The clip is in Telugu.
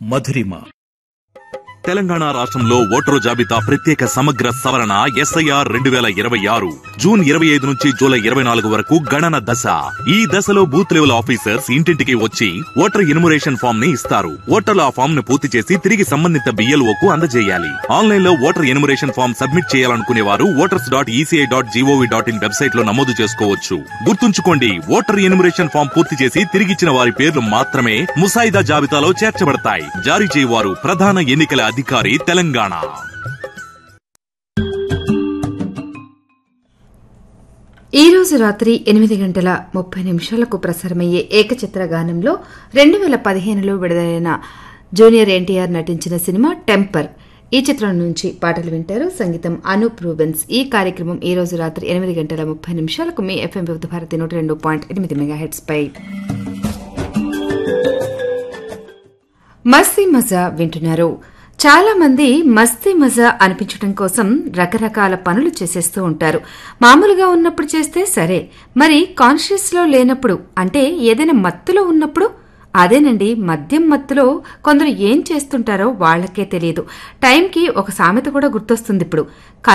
మధురిమ తెలంగాణ రాష్ట్రంలో ఓటరు జాబితా ప్రత్యేక సమగ్ర సవరణ ఎస్ఐఆర్ రెండు వేల ఇరవై ఆరు జూన్ ఇరవై ఐదు నుంచి జూలై ఇరవై నాలుగు వరకు గణన దశ ఈ దశలో బూత్ లెవెల్ ఆఫీసర్స్ ఇంటింటికి వచ్చి ఓటర్ ఇనుమరేషన్ ఫామ్ ని ఇస్తారు ఓటర్లు ఆ ఫామ్ ను పూర్తి చేసి తిరిగి సంబంధిత బిఎల్ఓ కు అందజేయాలి ఆన్లైన్ లో ఓటర్ ఎనుమరేషన్ ఫామ్ సబ్మిట్ చేయాలనుకునే వారు voters dot ECI dot G O V dot in website లో నమోదు చేసుకోవచ్చు గుర్తుంచుకోండి ఓటర్ ఎనుమరేషన్ ఫామ్ పూర్తి చేసి తిరిగిచ్చిన వారి పేర్లు మాత్రమే ముసాయిదా జాబితాలో చేర్చబడతాయి జారీ చేయవారు ప్రధాన ఎన్నికల అధికారి తెలంగాణ ఈ రోజు రాత్రి ఎనిమిది గంటల ముప్పై నిమిషాలకు ప్రసారమయ్యే ఏకచిత్ర గానంలో రెండు వేల పదిహేనులో విడుదలైన జూనియర్ ఎన్టీఆర్ నటించిన సినిమా టెంపర్ ఈ చిత్రం నుంచి పాటలు వింటారు సంగీతం అనూప్ రూబెన్స్ ఈ కార్యక్రమం ఈ రోజు రాత్రి ఎనిమిది గంటల ముప్పై నిమిషాలకు మీ ఎఫ్ఎం వివిధ భారతి నూట రెండు పాయింట్ ఎనిమిది మెగా హెడ్స్ పై మస్తీ మజా వింటున్నారు చాలా మంది మస్తీ మజా అనిపించడం కోసం రకరకాల పనులు చేసేస్తూ ఉంటారు మామూలుగా ఉన్నప్పుడు చేస్తే సరే మరి కాన్షియస్ లో లేనప్పుడు అంటే ఏదైనా మత్తులో ఉన్నప్పుడు అదేనండి మద్యం మత్తులో కొందరు ఏం చేస్తుంటారో వాళ్లకే తెలియదు టైంకి ఒక సామెత కూడా గుర్తొస్తుంది ఇప్పుడు